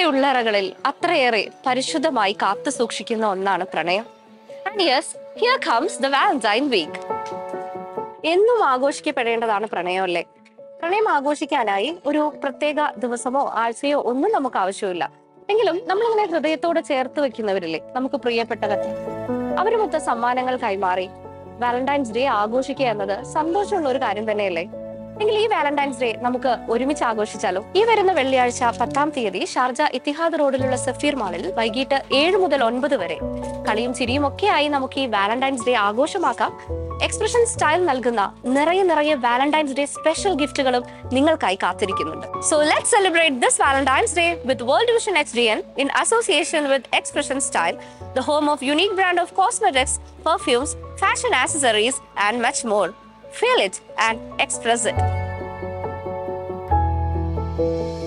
മനസ്സിന്റെ ഉള്ളറകളിൽ അത്രയേറെ പരിശുദ്ധമായി കാത്തു സൂക്ഷിക്കുന്ന ഒന്നാണ് പ്രണയം and yes here comes the Valentine week എന്നും ആഘോഷിക്കപ്പെടേണ്ടതാണ് പ്രണയം അല്ലേ പ്രണയം ആഘോഷിക്കാനായി ഒരു പ്രത്യേക ദിവസമോ ആഴ്ചയോ ഒന്നും നമുക്ക് ആവശ്യമില്ല എങ്കിലും നമ്മളിങ്ങനെ ഹൃദയത്തോട് ചേർത്ത് വെക്കുന്നവരില്ലേ നമുക്ക് പ്രിയപ്പെട്ടവർ അവരുമൊത്ത സമ്മാനങ്ങൾ കൈമാറി വാലന്റൈൻസ് ഡേ ആഘോഷിക്കുക എന്നത് സന്തോഷമുള്ള ഒരു കാര്യം തന്നെയല്ലേ എങ്കിൽ ഈ വാലന്റൈൻസ് ഡേ നമുക്ക് ഒരുമിച്ച് ആഘോഷിച്ചാലോ ഈ വരുന്ന വെള്ളിയാഴ്ച പത്താം തീയതി ഷാർജ ഇത്തിഹാദ് റോഡിലുള്ള സഫീർ മാളിൽ വൈകിട്ട് ഏഴ് മുതൽ ഒൻപത് വരെ കളിയും ചിരിയും ഒക്കെയായി നമുക്ക് ഈ വാലന്റൈൻസ് ഡേ ആഘോഷമാക്കാം എക്സ്പ്രഷൻ സ്റ്റൈൽ നൽകുന്ന നിറയെ നിറയെ വാലന്റൈൻസ് ഡേ സ്പെഷ്യൽ ഗിഫ്റ്റുകളും നിങ്ങൾക്കായി കാത്തിരിക്കുന്നുണ്ട് so let celebrate this Valentine's day with World Vision X D N in association with Expression Style the home of unique brand of cosmetics perfumes fashion accessories and much more feel it and express it